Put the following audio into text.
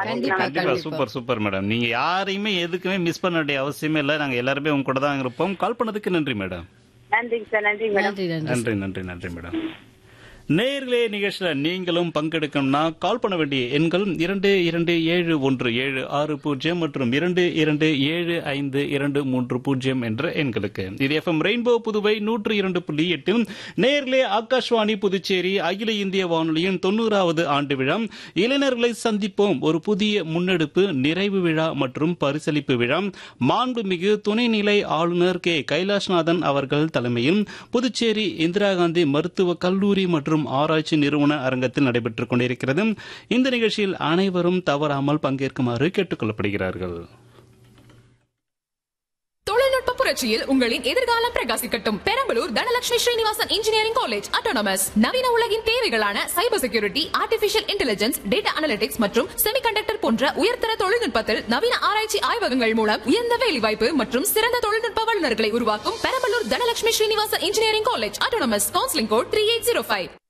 ஆரம்பிக்கலாம் கண்டிப்பா கண்டிப்பா சூப்பர் சூப்பர் மேடம் நீங்க யாரையுமே எதுக்குமே மிஸ் பண்ண வேண்டிய அவசியமே இல்லை நாங்க எல்லாருமே உங்க கூட தான் இருப்போம் கால் பண்ணதுக்கு நன்றி மேடம் நன்றிங்க சார் நன்றி மேடம் நன்றி நன்றி நன்றி நன்றி நன்றி மேடம் நேர்களே நிகழ்ச்சியில நீங்களும் பங்கெடுக்கணும்னா கால் பண்ண வேண்டிய எண்கள் இரண்டு இரண்டு ஏழு ஒன்று ஏழு ஆறு பூஜ்ஜியம் மற்றும் இரண்டு இரண்டு ஏழு ஐந்து இரண்டு மூன்று பூஜ்ஜியம் என்ற எண்களுக்கு இது எஃப்எம் ரெயின்போ புதுவை நூற்று இரண்டு புள்ளி எட்டு நேர்களே ஆகாஷ்வாணி புதுச்சேரி அகில இந்திய வானொலியின் தொண்ணூறாவது ஆண்டு விழா இளைஞர்களை சந்திப்போம் ஒரு புதிய முன்னெடுப்பு நிறைவு விழா மற்றும் பரிசளிப்பு விழா மாண்புமிகு துணைநிலை ஆளுநர் கே கைலாஷ்நாதன் அவர்கள் தலைமையில் புதுச்சேரி இந்திரா காந்தி மருத்துவ கல்லூரி மற்றும் ஆராய்ச்சி நிறுவன அரங்கத்தில் நடைபெற்றுக் கொண்டிருக்கிறது இந்த நிகழ்ச்சியில் அனைவரும் தவறாமல் பங்கேற்குமாறு கேட்டுக் கொள்ளப்படுகிறார்கள் தொழில்நுட்ப புரட்சியில் உங்களின் எதிர்காலம் பிரகாசிக்கட்டும் Perambalur Dhanalakshmi Srinivasan engineering college autonomous நவீன உலகின் தேவைகளான cyber security artificial intelligence data analytics மற்றும் செமிகண்டக்டர் போன்ற உயர்தர தொழில்நுட்பத்தில் நவீன ஆராய்ச்சி ஆய்வகங்கள் மூலம் உயர்ந்த வேலைவாய்ப்பு மற்றும் சிறந்த தொழில்நுட்ப வல்லுநர்களை உருவாக்கும் Perambalur Dhanalakshmi Srinivasan engineering college autonomous counselling code three eight zero five